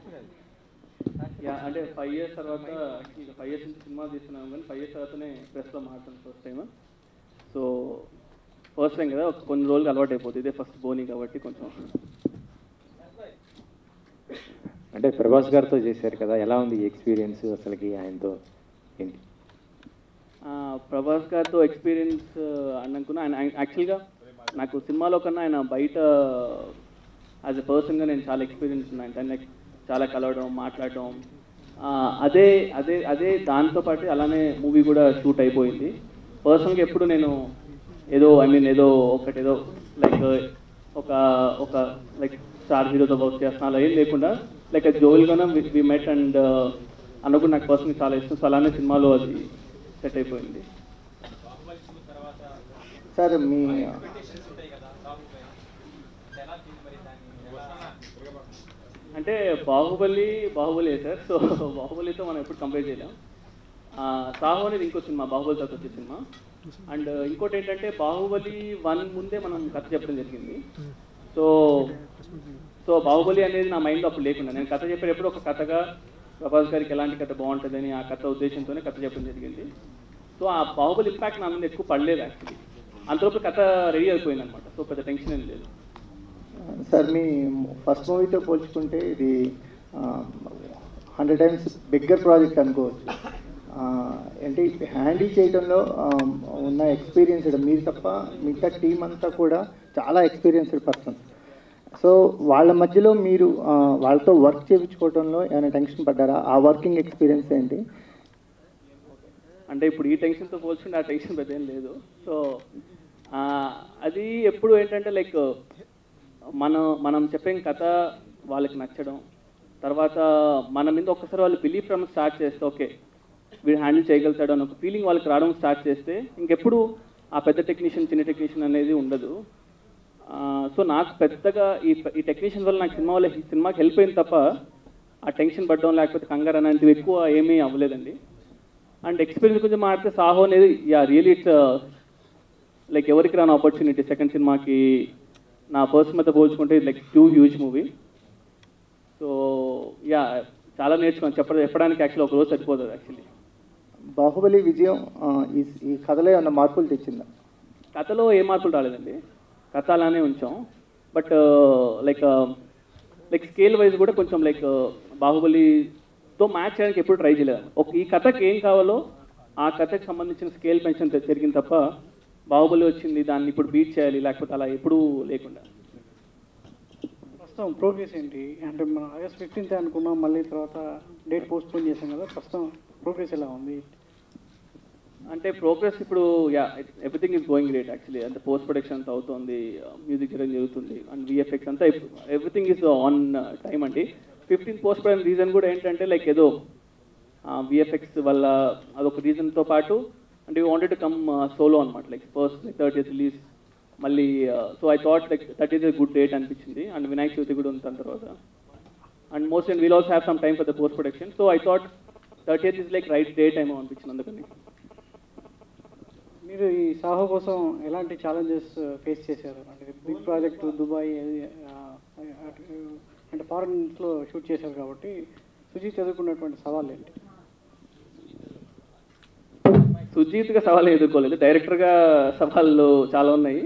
Yeah అంటే five years తర్వాత five years నుంచి సినిమా తీస్తున్నాం కానీ ఫైవ్ ఇయర్స్ తర్వాతనే ప్రెస్లో మాట్లాడుతాను first time so first time కదా ఒక కొన్ని రోజులు అలవాటు అయిపోతుంది ఇదే ఫస్ట్ బోని కాబట్టి కొంచెం అంటే ప్రభాస్ గారితో చేశారు కదా ఎలా ఉంది ఈ ఎక్స్పీరియన్స్ అసలుకి ఆయనతో ఏంటి ఆ, ప్రభాస్ గారితో ఎక్స్పీరియన్స్ అన్నకున్నా ఆయన యాక్చువల్గా నాకు సినిమాలో కన్నా ఆయన బయట యాజ్ ఎ పర్సన్గా నేను చాలా ఎక్స్పీరియన్స్ ఉన్నాను అంటే లైక్ చాలా కలవడం మాట్లాడడం ఆ, అదే అదే అదే దాంతో పాటు అలానే మూవీ కూడా షూట్ అయిపోయింది పర్సనల్గా ఎప్పుడు నేను ఏదో ఐ మీన్ ఏదో ఒకటి ఏదో లైక్ ఒక ఒక లైక్ స్టార్ హీరోతో వర్క్ చేస్తున్నా అలా ఏం లేకుండా లైక్ జోల్గానే వి మెట్ అండ్ అన్నకు నాకు పర్సనల్ చాలా ఇష్టం సో అలానే సినిమాలో అది సెట్ అయిపోయింది సార్ మీ అంటే బాహుబలి బాహుబలి సార్ సో బాహుబలితో మనం ఎప్పుడు కంపేర్ చేయలేం ఆ, సాహో అనేది ఇంకో సినిమా బాహుబలి తర్వాత వచ్చే సినిమా అండ్ ఇంకోటి ఏంటంటే బాహుబలి వన్ ముందే మనం కథ చెప్పడం జరిగింది సో సో బాహుబలి అనేది నా మైండ్లో అప్పుడు లేకుండా నేను కథ చెప్పేటప్పుడు ఒక కథగా ప్రభాస్ గారికి ఎలాంటి కథ బాగుంటుందని ఆ కథ ఉద్దేశంతోనే కథ చెప్పడం జరిగింది సో ఆ బాహుబలి ఇంపాక్ట్ నా మీద ఎక్కువ పడలేదు యాక్చువల్లీ అంతలోపు కథ రెడీ అయిపోయింది అనమాట సో పెద్ద టెన్షన్ ఏం లేదు సార్ మీ ఫస్ట్ మూవీతో పోల్చుకుంటే ఇది హండ్రెడ్ టైమ్స్ బిగ్గర్ ప్రాజెక్ట్ అనుకోవచ్చు ఆ, ఏంటి హ్యాండిల్ చేయడంలో ఆ, ఉన్న ఎక్స్పీరియన్స్ మీరు తప్ప మిగతా టీం అంతా కూడా చాలా ఎక్స్పీరియన్స్డ్ పర్సన్ సో వాళ్ళ మధ్యలో మీరు ఆ, వాళ్ళతో వర్క్ చేయించుకోవడంలో ఏమైనా టెన్షన్ పడ్డారా ఆ వర్కింగ్ ఎక్స్పీరియన్స్ ఏంటి అంటే ఇప్పుడు ఈ టెన్షన్తో పోల్చుకుంటే ఆ టెన్షన్ పెద్ద ఏం లేదు సో ఆ, అది ఎప్పుడు ఏంటంటే లైక్ మనం మనం చెప్పే కథ వాళ్ళకి నచ్చడం తర్వాత మన మీద ఒక్కసారి వాళ్ళు బిలీఫ్ ఫ్రమ్ స్టార్ట్ చేస్తే ఓకే వీడు హ్యాండిల్ చేయగలుగుతాడు అని ఒక ఫీలింగ్ వాళ్ళకి రావడం స్టార్ట్ చేస్తే ఇంకెప్పుడు ఆ పెద్ద టెక్నీషియన్ చిన్న టెక్నీషియన్ అనేది ఉండదు ఆ, సో నాకు పెద్దగా ఈ ఈ టెక్నీషియన్ వల్ల నాకు సినిమా వల్ల ఈ సినిమాకి హెల్ప్ అయింది తప్ప ఆ టెన్షన్ పడడం లేకపోతే కంగారు అనేటివి ఎక్కువ ఏమీ అవ్వలేదండి అండ్ ఎక్స్పీరియన్స్ గురించి మాట్లాడితే సాహో అనేది యా రియలీ ఇట్స్ లైక్ ఎవరికి రాని ఆపర్చునిటీ సెకండ్ సినిమాకి నా పర్సన్ మీద పోల్చుకుంటే like too huge movie so yeah చాలా నేర్చుకున్నాను చెప్ప చెప్పడానికి యాక్చువల్లీ ఒక రోజు సరిపోతుంది యాక్చువల్లీ బాహుబలి విజయం ఆ, ఈ ఈ కథలో ఏమైనా మార్పులు తెచ్చిందా కథలో ఏ మార్పులు రాలేదండి కథ అలానే ఉంచాం but like like scale wise కూడా కొంచెం లైక్ బాహుబలితో మ్యాచ్ చేయడానికి ఎప్పుడు ట్రై చేయలేదు ఒక ఈ కథకి ఏం కావాలో ఆ కథకి సంబంధించిన స్కేల్ పెన్షన్ జరిగింది తప్ప బాహుబలి వచ్చింది దాన్ని ఇప్పుడు బీట్ చేయాలి లేకపోతే అలా ఎప్పుడూ లేకుండా ప్రస్తుతం ప్రోగ్రెస్ ఏంటి అంటే మనం ఆగస్ట్ ఫిఫ్టీన్త్ అనుకున్నాం మళ్ళీ తర్వాత డేట్ పోస్ట్ పోన్ చేసాం కదా ప్రస్తుతం ప్రోగ్రెస్ ఎలా ఉంది అంటే ప్రోగ్రెస్ ఇప్పుడు yeah everything is going great actually అంటే పోస్ట్ ప్రొడక్షన్ అంతా అవుతుంది మ్యూజిక్ చేయడం జరుగుతుంది అండ్ విఎఫ్ఎక్స్ అంతా ఎవ్రీథింగ్ ఇస్ ఆన్ టైం అండి ఫిఫ్టీన్ పోస్ట్ ప్రొడక్షన్ రీజన్ కూడా ఏంటంటే లైక్ ఏదో విఎఫ్ఎక్స్ వల్ల అదొక రీజన్తో పాటు అంటే we wanted to come solo అనమాట like first like third year release మళ్ళీ so I thought like thirty is good date అనిపించింది అండ్ వినాయక చవితి కూడా ఉంది దాని తర్వాత and most and we'll also have some time for the post production so I thought thirty year is like right date ఏమో అనిపించింది అందుకని మీరు ఈ సాహో కోసం ఎలాంటి ఛాలెంజెస్ ఫేస్ చేశారు అంటే బిగ్ ప్రాజెక్ట్ దుబాయ్ ఆ, అటు- అంటే ఫారెన్స్లో షూట్ చేశారు కాబట్టి సుజీత్ ఎదుర్కొన్నటువంటి సవాళ్ళు ఏంటి సుజీత్గా సవాళ్ళు ఎదుర్కోలేదు డైరెక్టర్గా సవాళ్ళు చాలా ఉన్నాయి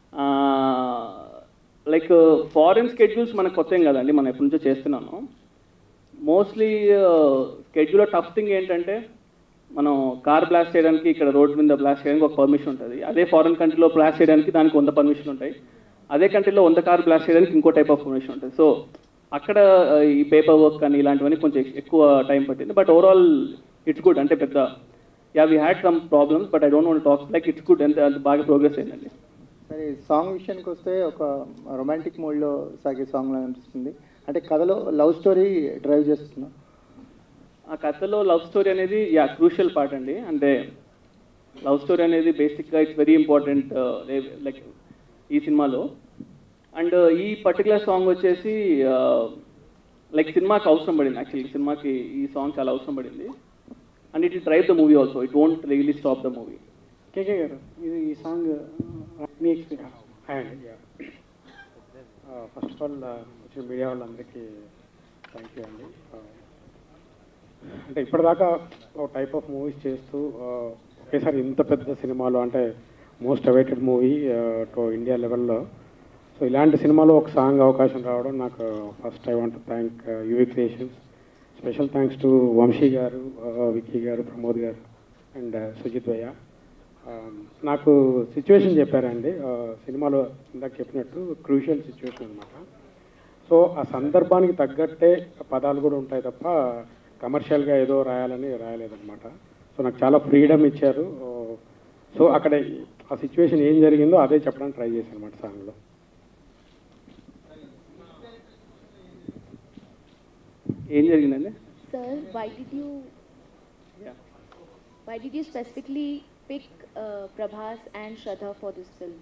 లైక్ ఫారిన్ స్కెడ్యూల్స్ మనకు కొత్త ఏం కదండి మనం ఎప్పటి నుంచో చేస్తున్నాను మోస్ట్లీ స్కెడ్యూల్లో టఫ్ థింగ్ ఏంటంటే మనం కార్ బ్లాస్ట్ చేయడానికి ఇక్కడ రోడ్ మీద బ్లాస్ట్ చేయడానికి ఒక పర్మిషన్ ఉంటుంది అదే ఫారిన్ కంట్రీలో బ్లాస్ట్ చేయడానికి దానికి వంద పర్మిషన్ ఉంటాయి అదే కంట్రీలో వంద కార్ బ్లాస్ట్ చేయడానికి ఇంకో టైప్ ఆఫ్ పర్మిషన్ ఉంటుంది సో అక్కడ ఆ, ఈ పేపర్ వర్క్ కానీ ఇలాంటివన్నీ కొంచెం ఎక్- ఎక్కువ టైం పట్టింది బట్ ఓవరాల్ ఇట్స్ గుడ్ అంటే పెద్ద yeah we had some problems but I don't want talk like it's good అంతే అది బాగా ప్రోగ్రెస్ అయిందండి సరే సాంగ్ విషయానికి వస్తే ఒక రొమాంటిక్ మోడ్లో సాగే సాంగ్ లాగా అనిపిస్తుంది అంటే కథలో లవ్ స్టోరీ డ్రైవ్ చేస్తున్నా ఆ కథలో లవ్ స్టోరీ అనేది యా క్రూషియల్ పార్ట్ అండి అంటే లవ్ స్టోరీ అనేది బేసిక్గా ఇట్స్ వెరీ ఇంపార్టెంట్ లైక్ ఈ సినిమాలో అండ్ ఈ పర్టికులర్ సాంగ్ వచ్చేసి లైక్ సినిమాకి అవసరం పడింది యాక్చువల్లీ సినిమాకి ఈ సాంగ్ చాలా అవసరం పడింది and it drive the movie also it won't really stop the movie KK గారు ఇది ఈ సాంగ్ మీ ఎక్స్పీరియన్స్ హాయ్ అండి ఫస్ట్ ఆఫ్ ఆల్ వచ్చిన మీడియా వాళ్ళందరికీ థ్యాంక్ యూ అండి ఆ, అంటే ఇప్పటిదాకా ఒక టైప్ ఆఫ్ మూవీస్ చేస్తూ ఆ, ఒకేసారి ఇంత పెద్ద సినిమాలు అంటే most awaited movie to India లెవెల్లో సో ఇలాంటి సినిమాలో ఒక సాంగ్ అవకాశం రావడం నాకు first I want thank UV Creations special thanks to Vamsi గారు విక్కీ గారు ప్రమోద్ గారు అండ్ సుజిత్ భయ్య ఆ, నాకు సిచ్యువేషన్ చెప్పారండి ఆ, సినిమాలో ఇందాక చెప్పినట్టు క్రూషియల్ సిచ్యువేషన్ అనమాట సో ఆ సందర్భానికి తగ్గట్టే పదాలు కూడా ఉంటాయి తప్ప కమర్షియల్గా ఏదో రాయాలని రాయలేదన్నమాట సో నాకు చాలా ఫ్రీడమ్ ఇచ్చారు సో అక్కడ ఆ సిచ్యువేషన్ ఏం జరిగిందో అదే చెప్పడానికి ట్రై చేశాను అనమాట సాంగ్లో ఏం జరిగిందండి Sir, why did you why did you specifically pick uh, Prabhas and Shraddha for this film?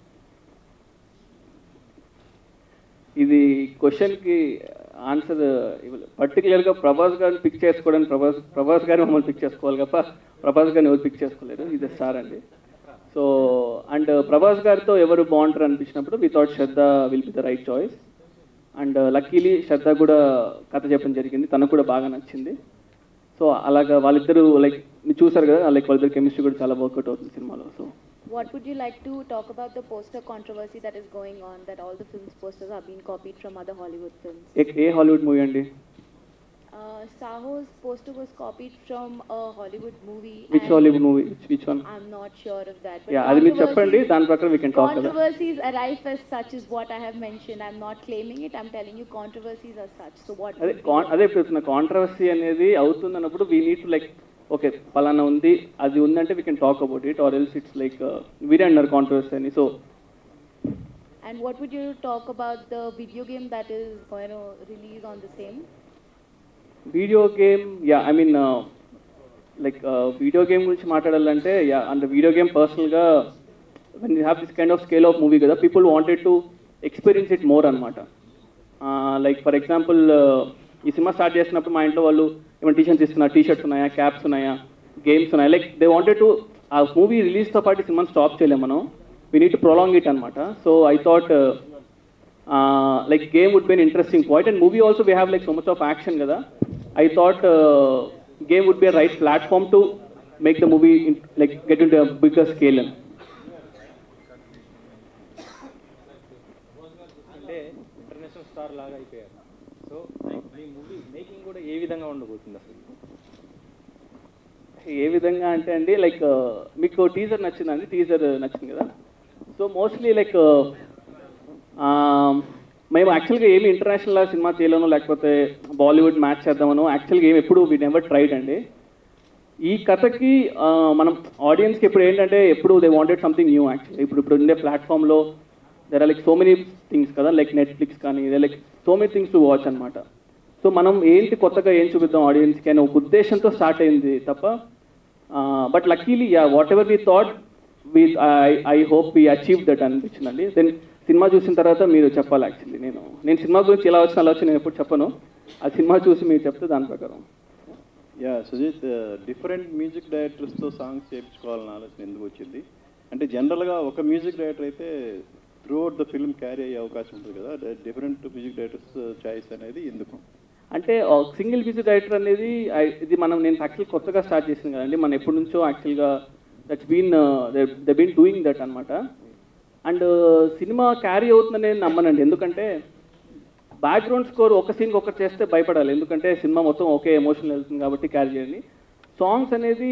ఇది క్వశ్చన్కి ఆన్సర్ పర్టికులర్గా ప్రభాస్ గారిని పిక్ చేసుకోవడానికి ప్రభాస్ ప్రభాస్ గారిని మమ్మల్ని పిక్ చేసుకోవాలి తప్ప ప్రభాస్ గారిని ఎవరు పిక్ చేసుకోలేరు ఇది స్టార్ అండి సో అండ్ ప్రభాస్ గారితో ఎవరు బాగుంటారు అనిపించినప్పుడు without Shraddha will be the right choice and luckily Shraddha కూడా కథ చెప్పడం జరిగింది తనకు కూడా బాగా నచ్చింది సో అలాగా వాళ్ళిద్దరూ లైక్ మీరు చూసారు కదా లైక్ వాళ్ళిద్దరు కెమిస్ట్రీ కూడా చాలా వర్కౌట్ అవుతుంది సినిమాలో so What would you like to talk about the poster controversy that is going on that all the films posters are being copied from other Hollywood films? ఏ ఏ హాలీవుడ్ మూవీ అండి Uh, Saho's poster was copied from a Hollywood movie. Which and Hollywood movie which one I'm not sure of that. Yeah అది మీరు చెప్పండి దాని ప్రకారం we can talk కదా Controversies arrive as such is what I have mentioned. I'm not claiming it. I'm telling you controversies are such. So what? అదే would be con your- అదే చెప్తున్నా controversy అనేది అవుతుంది అన్నప్పుడు we need to like okay పలానా ఉంది అది ఉందంటే we can talk about it or else it's like వీరే అన్నారు కాంట్రవర్సీ అని so And what would you talk about the video game that is going to release on the same? Video game yeah I mean like video game గురించి మాట్లాడాలంటే yeah and video game పర్సనల్గా when you have this kind of scale of movie కదా people wanted to experience it more అనమాట like for example ఈ cinema start చేసినప్పుడు మా ఇంట్లో వాళ్ళు ఏమైనా టీషర్ట్స్ ఇస్తున్నారు టీషర్ట్స్ ఉన్నాయా క్యాప్స్ ఉన్నాయా గేమ్స్ ఉన్నాయా లైక్ దే వాంటెడ్ టు ఆ మూవీ రిలీజ్తో పాటు సినిమా స్టాప్ చేయలేము మనం we need to prolong it అనమాట so I thought uh, like game would be an interesting point and movie also we have like so much of action kada i thought uh, game would be a right platform to make the movie in, like get into a bigger scale and అంటే international star లాగా అయిపోయారు so మీ movie making కూడా ఏ విధంగా ఉండబోతుంది అసలు ఏ విధంగా అంటే అండి లైక్ మీకు టీజర్ నచ్చిందండి టీజర్ నచ్చింది కదా సో మోస్ట్లీ లైక్ మేము యాక్చువల్గా ఏమి ఇంటర్నేషనల్ సినిమా తీయలేను లేకపోతే బాలీవుడ్ మ్యాచ్ చేద్దామను యాక్చువల్గా ఏమి ఎప్పుడు వీ నెవర్ ట్రైడ్ అండి ఈ కథకి ఆ, మనం ఆడియన్స్కి ఇప్పుడు ఏంటంటే ఎప్పుడు they wanted something new actually ఇప్పుడు ఇప్పుడు ఉండే ప్లాట్ఫామ్లో there are like so many things కదా లైక్ నెట్ఫ్లిక్స్ కానీ they like so many things to watch అనమాట సో మనం ఏంటి కొత్తగా ఏం చూపిద్దాం ఆడియన్స్కి అనే ఒక ఉద్దేశంతో స్టార్ట్ అయింది తప్ప but luckily yeah whatever we thought we I I hope we achieve that అనిపించిందండి దెన్ సినిమా చూసిన తర్వాత మీరు చెప్పాలి యాక్చువల్లీ నేను నేను సినిమా గురించి ఎలా వచ్చిన అలా వచ్చి నేను ఎప్పుడు చెప్పను ఆ సినిమా చూసి మీరు చెప్తే దాని ప్రకారం యా సుజిత్ డిఫరెంట్ మ్యూజిక్ డైరెక్టర్స్తో సాంగ్స్ చేయించుకోవాలని ఆలోచన ఎందుకు వచ్చింది అంటే జనరల్గా ఒక మ్యూజిక్ డైరెక్టర్ అయితే throughout the film carry అయ్యే అవకాశం ఉంటుంది కదా డిఫరెంట్ మ్యూజిక్ డైరెక్టర్స్ చాయిస్ అనేది ఎందుకు అంటే సింగిల్ మ్యూజిక్ డైరెక్టర్ అనేది I- ఇది మనం నేను యాక్చువల్ కొత్తగా స్టార్ట్ చేసింది కదండి మనం ఎప్పటి నుంచో యాక్చువల్గా that's been the been doing that అనమాట అండ్ సినిమా క్యారీ అవుతుందని నేను నమ్మనండి ఎందుకంటే బ్యాక్గ్రౌండ్ స్కోర్ ఒక సీన్కి ఒకటి చేస్తే భయపడాలి ఎందుకంటే సినిమా మొత్తం ఒకే ఎమోషన్ వెళ్తుంది కాబట్టి క్యారీ చేయండి సాంగ్స్ అనేది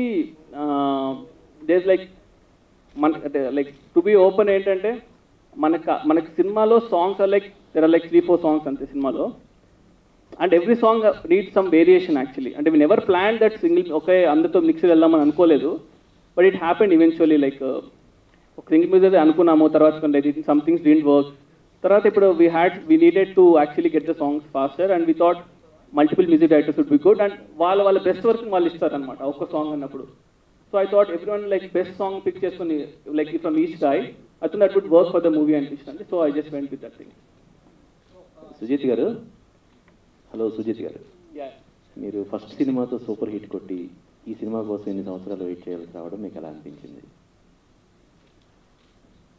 దేస్ లైక్ మన అంటే లైక్ టు బి ఓపెన్ ఏంటంటే మనకు మనకి సినిమాలో songs are like there are like three four songs అంతే సినిమాలో and every song need some variation actually అంటే we never plan that single ఒకే అందరితో మిక్స్ వెళ్దామని అనుకోలేదు but it happened eventually like ఒక సింగిల్ మ్యూజిక్ అనుకున్నాము తర్వాత సమ్ థింగ్స్ డింట్ వర్క్ తర్వాత ఇప్పుడు we had we needed to actually get the songs faster and we thought multiple music directors would be good and వాళ్ళ వాళ్ళ best work వాళ్ళు ఇస్తారనమాట ఒక్క సాంగ్ అన్నప్పుడు so I thought everyone like best song pick చేసుకుని like from each guy I think that would work for the movie అనిపిస్తుంది so I just went with that thing Sujeeth గారు hello Sujith గారు మీరు first సినిమాతో super hit కొట్టి ఈ cinema కోసం ఎన్ని సంవత్సరాలు వెయిట్ చేయాల్సి రావడం మీకు ఎలా అనిపించింది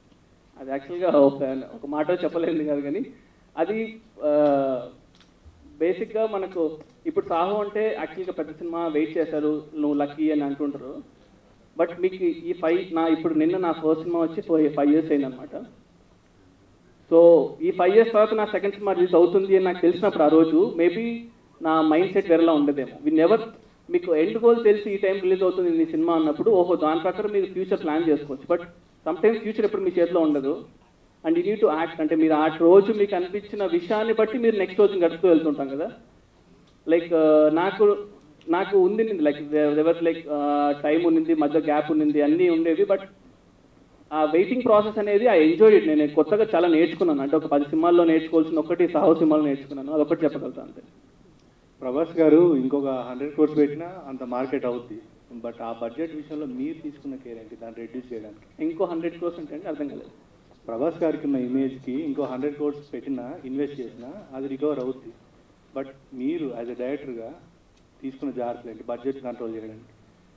అది యాక్చువల్గా ఒక ఒక మాట చెప్పలేదు కాదు కానీ అది బేసిక్గా మనకు ఇప్పుడు సాహో అంటే యాక్చువల్గా పెద్ద సినిమా వెయిట్ చేశారు నువ్వు లక్కీ అని అంటుంటారు బట్ మీకు ఈ ఫైవ్ నా ఇప్పుడు నిన్న నా ఫస్ట్ సినిమా వచ్చి ఫైవ్ ఇయర్స్ అయిందనమాట సో ఈ ఫైవ్ ఇయర్స్ తర్వాత నా సెకండ్ సినిమా రిలీజ్ అవుతుంది అని నాకు తెలిసినప్పుడు ఆ రోజు మేబీ నా మైండ్ సెట్ వేరేలా ఉండదేమో వి నెవర్ మీకు ఎండ్ గోల్ తెలిసి ఈ టైం రిలీజ్ అవుతుంది ఈ సినిమా అన్నప్పుడు ఓహో దాని ప్రకారం మీరు ఫ్యూచర్ ప్లాన్ చేసుకోవచ్చు బట్ సమ్ టైమ్స్ ఫ్యూచర్ ఎప్పుడు మీ చేతిలో ఉండదు and you need to act అంటే మీరు ఆ రోజు మీకు అనిపించిన విషయాన్ని బట్టి మీరు నెక్స్ట్ రోజు గడుపుతూ వెళ్తుంటాం కదా లైక్ నాకు నాకు ఉంది లైక్ ఎవర్ లైక్ టైం ఉన్నింది మధ్య గ్యాప్ ఉన్నింది అన్నీ ఉండేవి బట్ ఆ వెయిటింగ్ ప్రాసెస్ అనేది ఐ ఎంజాయ్ ఇట్ నేను కొత్తగా చాలా నేర్చుకున్నాను అంటే ఒక పది సినిమాల్లో నేర్చుకోవాల్సిన ఒకటి సాహో సినిమాలో నేర్చుకున్నాను అదొకటి చెప్పగలుగుతాను అంతే ప్రభాస్ గారు ఇంకొక హండ్రెడ్ కోర్స్ పెట్టినా అంత మార్కెట్ అవుద్ది బట్ ఆ బడ్జెట్ విషయంలో మీరు తీసుకున్న కేర్ ఏంటి దాన్ని రెడ్యూస్ చేయడానికి ఇంకో హండ్రెడ్ క్రోర్స్ అంటే అర్థం కాలేదు ప్రభాస్ గారికి ఉన్న ఇమేజ్కి ఇంకో హండ్రెడ్ కోర్స్ పెట్టినా ఇన్వెస్ట్ చేసినా అది రికవర్ అవుద్ది బట్ మీరు యాజ్ ఎ డైరెక్టర్గా తీసుకున్న జాగ్రత్తలు ఏంటి బడ్జెట్ కంట్రోల్ చేయడానికి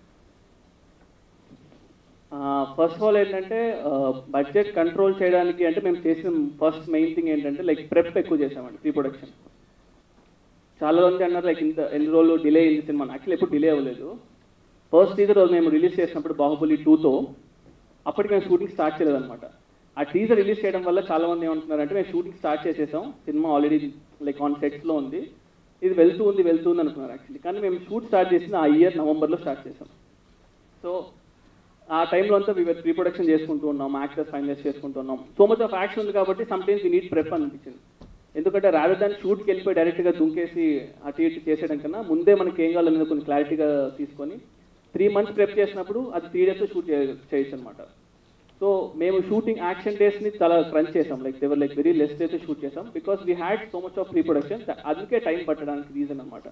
ఫస్ట్ ఆఫ్ ఆల్ ఏంటంటే బడ్జెట్ కంట్రోల్ చేయడానికి అంటే మేము చేసిన ఫస్ట్ మెయిన్ థింగ్ ఏంటంటే లైక్ ప్రెప్ ఎక్కువ చేసామండి ప్రీ ప్రొడక్షన్ చాలా మంది అన్నారు లైక్ ఇంత ఎన్ని రోజులు డిలే అయింది సినిమా యాక్చువల్లీ ఎప్పుడు డిలే అవ్వలేదు ఫస్ట్ టీజర్ రోజు మేము రిలీజ్ చేసినప్పుడు బాహుబలి టూతో అప్పటికి మేము షూటింగ్ స్టార్ట్ చేయలేదన్నమాట ఆ టీజర్ రిలీజ్ చేయడం వల్ల చాలా మంది ఏమంటున్నారంటే మేము షూటింగ్ స్టార్ట్ చేసేసాం సినిమా ఆల్రెడీ లైక్ ఆన్ సెట్స్లో ఉంది ఇది వెళ్తూ ఉంది వెళ్తూ ఉంది అనుకున్నారు యాక్చువల్లీ కానీ మేము షూట్ స్టార్ట్ చేసిన ఆ ఇయర్ నవంబర్లో స్టార్ట్ చేసాం సో ఆ టైంలో అంతా ప్రీ ప్రొడక్షన్ చేసుకుంటూ ఉన్నాం యాక్టర్స్ ఫైనలైజ్ చేసుకుంటూ ఉన్నాం సో మచ్ ఆఫ్ యాక్షన్ ఉంది కాబట్టి sometimes we need prep అనిపించింది ఎందుకంటే రాదర్ దాన్ షూట్కి వెళ్ళిపోయి డైరెక్ట్గా దుంకేసి అటు ఇటు చేసేయడం కన్నా ముందే మనకి ఏం కావాలనేది కొన్ని క్లారిటీగా తీసుకొని త్రీ మంత్స్ ప్రెప్ చేసినప్పుడు అది త్రీ డేస్ షూట్ చేయొచ్చు అనమాట సో మేము షూటింగ్ యాక్షన్ డేస్ని చాలా క్రంచ్ చేసాం లైక్ దేవర్ like very less days shoot చేసాం because we had so much of pre production అందుకే టైం పట్టడానికి రీజన్ అనమాట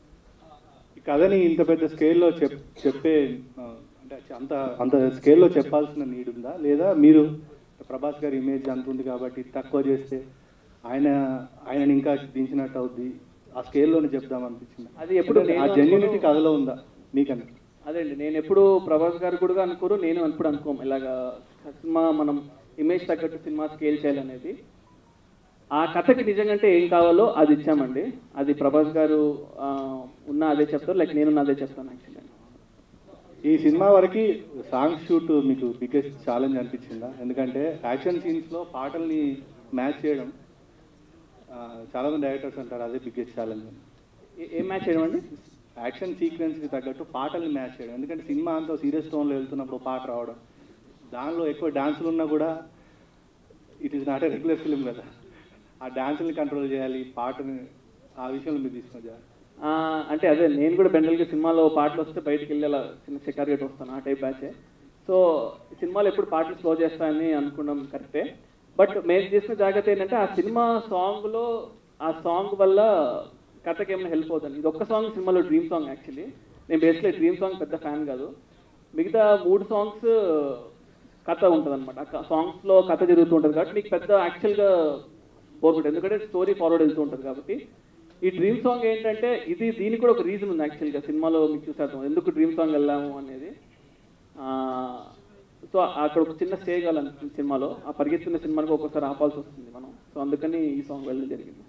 ఈ కథని ఇంత పెద్ద స్కేల్లో చెప్ చెప్పే ఆ, అంటే అంత అంత స్కేల్లో చెప్పాల్సిన నీడ్ ఉందా లేదా మీరు ప్రభాస్ గారి ఇమేజ్ అంత ఉంది కాబట్టి తక్కువ చేస్తే ఆయన ఆయనని ఇంకా దించినట్టు అవుద్ది ఆ స్కేల్లోనే చెప్దాం అనిపించింది అది ఎప్పుడు అంటే ఆ నేను జెన్యునిటీ అనుకోను- కథలో ఉందా మీకని అదే అండి నేను ఎప్పుడు ప్రభాస్ గారు కూడా అనుకోరు నేను ఎప్పుడు అనుకోం ఇలాగా సినిమా మనం ఇమేజ్ తగ్గట్టు సినిమా స్కేల్ చేయాలనేది ఆ కథకి నిజంగా ఏం కావాలో అది ఇచ్చామండి అది ప్రభాస్ గారు ఆ, ఉన్న అదే చెప్తారు లైక్ నేను అదే చెప్తాను యాక్చువల్లీ ఈ సినిమా వరకు సాంగ్ షూట్ మీకు బిగ్గెస్ట్ ఛాలెంజ్ అనిపించిందా ఎందుకంటే యాక్షన్ సీన్స్లో పాటల్ని మ్యాచ్ చేయడం ఆ, చాలా మంది డైరెక్టర్స్ అంటారు అదే బిగ్గెస్ట్ ఛాలెంజ్ ఏం మ్యాచ్ చేయడం అండి యాక్షన్ సీక్వెన్స్కి తగ్గట్టు పాటల్ని మ్యాచ్ చేయడం ఎందుకంటే సినిమా అంతా సీరియస్ టోన్లో వెళ్తున్నప్పుడు పాట రావడం దానిలో ఎక్కువ డాన్సులు ఉన్నా కూడా it is not a regular film కదా ఆ డాన్సుల్ని కంట్రోల్ చేయాలి పాటని ఆ విషయంలో మీరు తీసుకున్న జాగ్రత్త. ఆ, అంటే అదే నేను కూడా బెండల్గా సినిమాలో పాటలు వస్తే బయటికి వెళ్ళి అలా చిన్న సెక్యూరిటీ వస్తాను ఆ టైప్ బ్యాచే సో సినిమాలో ఎప్పుడు పాటలు స్లో చేస్తాయని అనుకున్నాం కరెక్టే బట్ మేము చేసిన జాగ్రత్త ఏంటంటే ఆ సినిమా సాంగ్లో ఆ సాంగ్ వల్ల కథకి ఏమైనా హెల్ప్ అవుతుంది ఇది ఒక్క సాంగ్ సినిమాలో డ్రీమ్ సాంగ్ యాక్చువల్లీ నేను బేస్లో డ్రీమ్ సాంగ్ పెద్ద ఫ్యాన్ కాదు మిగతా మూడు సాంగ్స్ కథ ఉంటుంది అనమాట ఆ సాంగ్స్లో కథ జరుగుతూ ఉంటుంది కాబట్టి మీకు పెద్ద యాక్చువల్గా బోర్ ఎందుకంటే స్టోరీ ఫార్వర్డ్ వెళ్తూ ఉంటుంది కాబట్టి ఈ డ్రీమ్ సాంగ్ ఏంటంటే ఇది దీనికి కూడా ఒక రీజన్ ఉంది యాక్చువల్గా సినిమాలో మీకు చూసారు ఎందుకు డ్రీమ్ సాంగ్ వెళ్ళాము అనేది సో అక్కడ ఒక చిన్న స్టే కావాలనిపిస్తుంది సినిమాలో ఆ పరిగెత్తున్న సినిమాకి ఒక్కొక్కసారి ఆపాల్సి వస్తుంది మనం సో అందుకని ఈ సాంగ్ వెళ్ళడం జరిగింది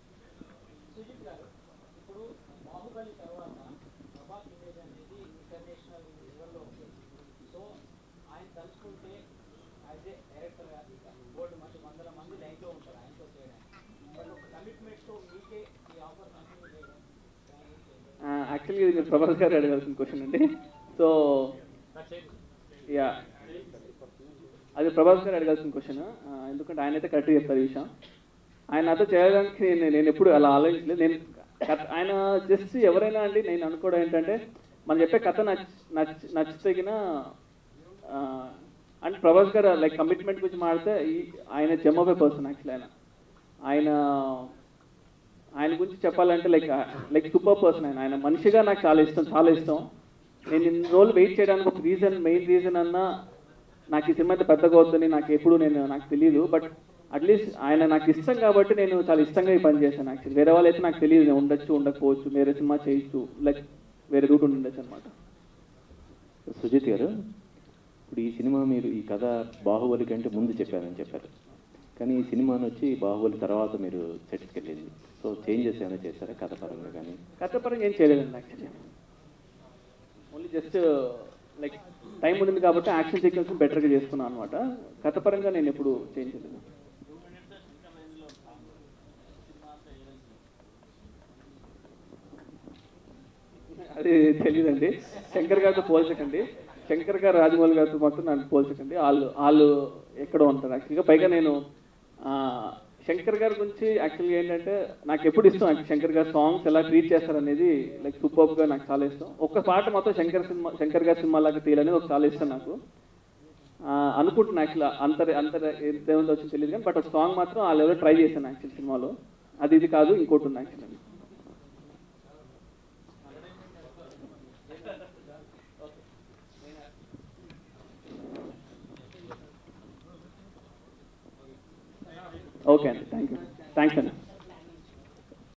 యాక్చువల్గా ఇది మీరు ప్రభాస్ గారు అడగాల్సిన క్వశ్చన్ అండి సో యా అది ప్రభాస్ గారు అడగాల్సిన క్వశ్చన్ ఎందుకంటే ఆయన అయితే కరెక్ట్గా చెప్తారు ఈ విషయం ఆయన నాతో చేయడానికి నేను నేను ఎప్పుడు అలా ఆలోచించలేదు నేను కథ- ఆయన జస్ట్ ఎవరైనా అండి నేను అనుకోవడం ఏంటంటే మనం చెప్పే కథ నచ్ నచ్ నచ్చితగిన అండ్ ప్రభాస్ గారు లైక్ కమిట్మెంట్ గురించి మాడితే ఈ ఆయన జమ్మపే పర్సన్ యాక్చువల్లీ ఆయన ఆయన ఆయన గురించి చెప్పాలంటే లైక్ లైక్ సూపర్ పర్సన్ ఆయన ఆయన మనిషిగా నాకు చాలా ఇష్టం చాలా ఇష్టం నేను ఇన్ని రోజులు వెయిట్ చేయడానికి ఒక రీజన్ మెయిన్ రీజన్ అన్నా నాకు ఈ సినిమా అయితే పెద్దగా అవుతుంది నాకు ఎప్పుడు నేను నాకు తెలియదు బట్ అట్లీస్ట్ ఆయన నాకు ఇష్టం కాబట్టి నేను చాలా ఇష్టంగా ఈ పని చేశాను యాక్చువల్లీ వేరే వాళ్ళైతే నాకు తెలియదు నేను ఉండొచ్చు ఉండకపోవచ్చు వేరే సినిమా చేయొచ్చు లైక్ వేరే రూట్ ఉండి ఉండొచ్చు అనమాట సుజిత్ గారు ఇప్పుడు ఈ సినిమా మీరు ఈ కథ బాహుబలి కంటే ముందు చెప్పారని చెప్పారు కానీ ఈ సినిమాని వచ్చి బాహుబలి తర్వాత మీరు సెట్స్కి వెళ్ళింది సో సో చేంజెస్ ఏమైనా చేశారా కథ పరంగా కానీ కథపరంగా ఏం చేయలేదండి actually only just like time ఉండింది కాబట్టి యాక్షన్ సీక్వెన్స్ బెటర్గా చేసుకున్నాను అనమాట కథపరంగా నేను ఎప్పుడు చేంజ్ చేయలేదు అది తెలియదండి శంకర్ గారితో పోల్చకండి శంకర్ గారు రాజమౌళి గారితో మాత్రం నన్ను పోల్చకండి వాళ్ళు వాళ్ళు ఎక్కడో ఉంటారు యాక్చువల్గా పైగా నేను ఆ, శంకర్ గారి గురించి యాక్చువల్గా ఏంటంటే నాకు ఎప్పుడు ఇష్టం నాకు శంకర్ గారి సాంగ్స్ ఎలా ట్రీట్ చేస్తారనేది లైక్ సూపర్గా నాకు చాలా ఇష్టం ఒక్క పాట మొత్తం శంకర్ సినిమా శంకర్ గారి సినిమా లాగా తీయాలనేది ఒక చాలా ఇష్టం నాకు ఆ, అనుకుంటున్నా యాక్చువల్ అంత అంత ఎంత ఏముందో వచ్చింది తెలియదు కానీ బట్ ఒక సాంగ్ మాత్రం ఆ లెవెల్ ట్రై చేశాను యాక్చువల్ సినిమాలో అది ఇది కాదు ఇంకోటి ఉంది యాక్చువల్లీ ఓకే అండి థ్యాంక్ యూ థ్యాంక్స్ అండి